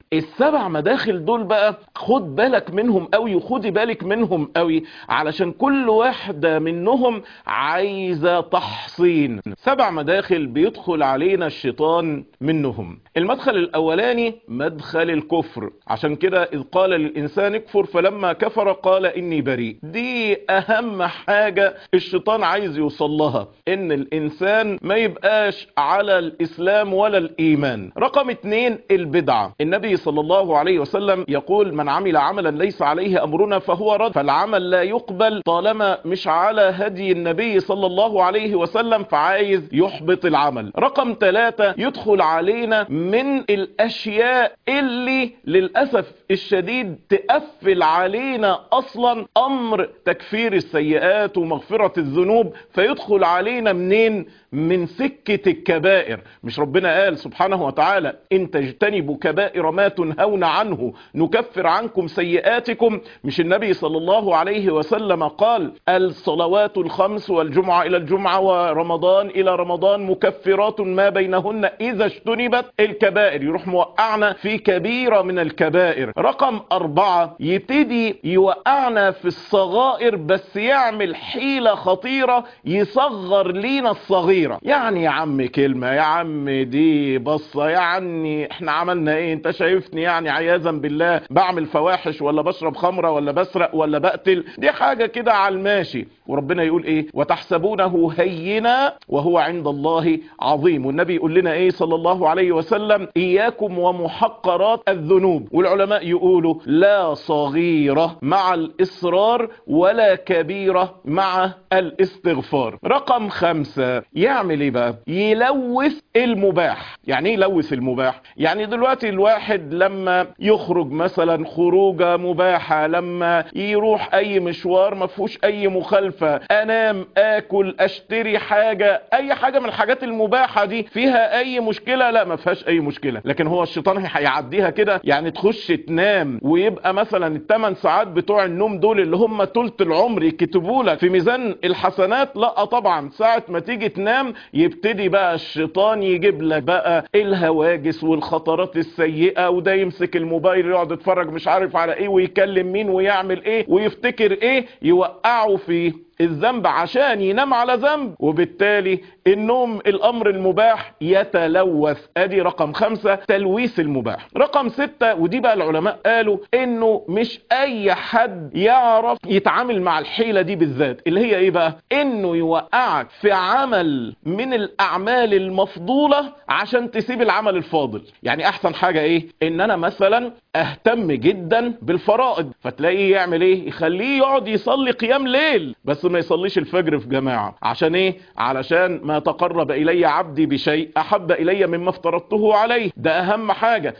السبع مداخل دول بقى خد بالك منهم قوي وخدي بالك منهم قوي علشان كل واحدة منهم عايزة تحصين سبع مداخل بيدخل علينا الشيطان منهم المدخل الاولاني مدخل الكفر عشان كده اذ قال للانسان اكفر فلما كفر قال اني بريء دي اهم حاجة الشيطان عايز يوصل لها ان الانسان ما يبقاش على الاسلام ولا الايمان رقم اتنين البدعة النبي صلى الله عليه وسلم يقول من عمل عملا ليس عليه امرنا فهو رد فالعمل لا يقبل طالما مش على هدي النبي صلى الله عليه وسلم فعايز يحبط العمل رقم ثلاثة يدخل علينا من الاشياء اللي للأسف الشديد تقفل علينا اصلا امر تكفير السيئات ومغفرة الذنوب فيدخل علينا منين من سكة الكبائر مش ربنا قال سبحانه وتعالى ان تجتنبوا كبائر ما تنهون عنه نكفر عنكم سيئاتكم مش النبي صلى الله عليه وسلم قال الصلوات الخمس والجمعة الى الجمعة ورمضان الى رمضان مكفرات ما بينهن اذا اجتنبت الكبائر يروح موقعنا في كبيرة من الكبائر رقم اربعة يبتدي يوقعنا في الصغائر بس يعمل حيلة خطيرة يصغر لينا الصغير صغيرة يعني يا عم كلمة يا عم دي بصة يعني احنا عملنا ايه انت شايفني يعني عياذا بالله بعمل فواحش ولا بشرب خمرة ولا بسرق ولا بقتل دي حاجة كده على الماشي وربنا يقول ايه وتحسبونه هينا وهو عند الله عظيم والنبي يقول لنا ايه صلى الله عليه وسلم اياكم ومحقرات الذنوب والعلماء يقولوا لا صغيرة مع الاصرار ولا كبيرة مع الاستغفار رقم خمسة يعمل ايه بقى يلوث المباح يعني ايه يلوث المباح يعني دلوقتي الواحد لما يخرج مثلا خروجه مباحة لما يروح اي مشوار ما فيهوش اي مخالفة انام اكل اشتري حاجة اي حاجة من الحاجات المباحة دي فيها اي مشكلة لا ما فيهاش اي مشكلة لكن هو الشيطان هيعديها كده يعني تخش تنام ويبقى مثلا الثمان ساعات بتوع النوم دول اللي هم تلت العمر يكتبوا لك في ميزان الحسنات لا طبعا ساعة ما تيجي تنام يبتدي بقى الشيطان يجيب لك بقى الهواجس والخطرات السيئة وده يمسك الموبايل يقعد يتفرج مش عارف على ايه ويكلم مين ويعمل ايه ويفتكر ايه يوقعه فيه الذنب عشان ينام على ذنب وبالتالي النوم الامر المباح يتلوث ادي رقم خمسة تلويث المباح رقم ستة ودي بقى العلماء قالوا انه مش اي حد يعرف يتعامل مع الحيلة دي بالذات اللي هي ايه بقى انه يوقعك في عمل من الاعمال المفضولة عشان تسيب العمل الفاضل يعني احسن حاجة ايه ان انا مثلا اهتم جدا بالفرائض فتلاقيه يعمل ايه يخليه يقعد يصلي قيام ليل بس ما يصليش الفجر في جماعة عشان ايه علشان ما تقرب الي عبدي بشيء احب الي مما افترضته عليه ده اهم حاجة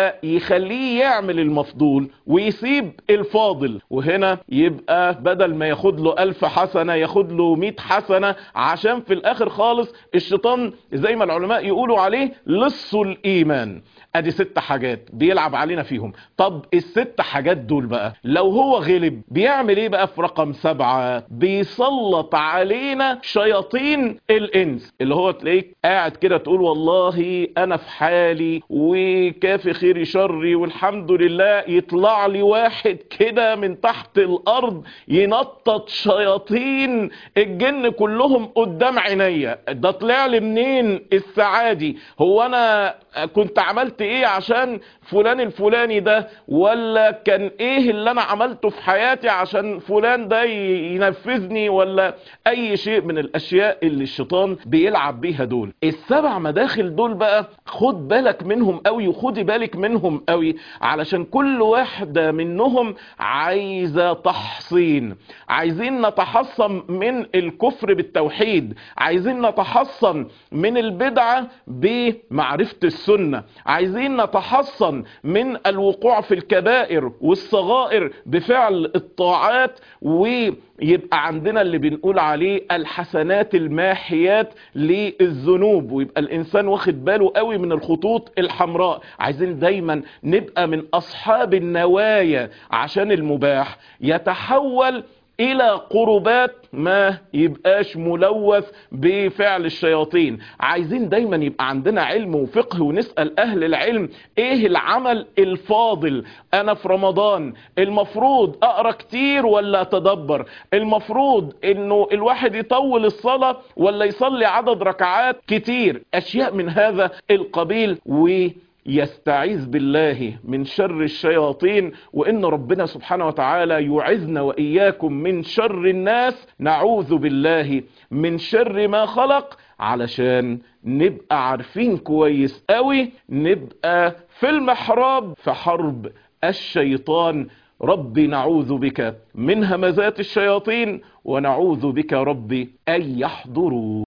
فيخليه يعمل المفضول ويسيب الفاضل وهنا يبقى بدل ما ياخد له الف حسنة ياخد له مئة حسنة عشان في الاخر خالص الشيطان زي ما العلماء يقولوا عليه لص الايمان ادي ست حاجات بيلعب علينا فيهم طب الست حاجات دول بقى لو هو غلب بيعمل ايه بقى في رقم سبعة بيسلط علينا شياطين الانس اللي هو تلاقيك قاعد كده تقول والله انا في حالي وكافي خيري شري والحمد لله يطلع لي واحد كده من تحت الارض ينطط شياطين الجن كلهم قدام عينيا ده طلع لي منين السعادي هو انا كنت عملت ايه عشان فلان الفلاني ده ولا كان ايه اللي انا عملته في حياتي عشان فلان ده ينفذني ولا اي شيء من الاشياء اللي الشيطان بيلعب بيها دول السبع مداخل دول بقى خد بالك منهم قوي وخدي بالك منهم قوي علشان كل واحدة منهم عايزة تحصين عايزين نتحصن من الكفر بالتوحيد عايزين نتحصن من البدعة بمعرفة السنة عايزين نتحصن من الوقوع في الكبائر والصغائر بفعل الطاعات ويبقى عندنا اللي بنقول عليه الحسنات الماحيات للذنوب ويبقى الانسان واخد باله قوي من الخطوط الحمراء عايزين دايما نبقى من اصحاب النوايا عشان المباح يتحول الى قربات ما يبقاش ملوث بفعل الشياطين عايزين دايما يبقى عندنا علم وفقه ونسأل اهل العلم ايه العمل الفاضل انا في رمضان المفروض اقرا كتير ولا اتدبر المفروض انه الواحد يطول الصلاة ولا يصلي عدد ركعات كتير اشياء من هذا القبيل ويستعيذ بالله من شر الشياطين وان ربنا سبحانه وتعالى يعزنا واياكم من شر الناس نعوذ بالله من شر ما خلق علشان نبقى عارفين كويس قوي نبقى في المحراب في حرب الشيطان ربي نعوذ بك من همزات الشياطين ونعوذ بك ربي أن يحضروا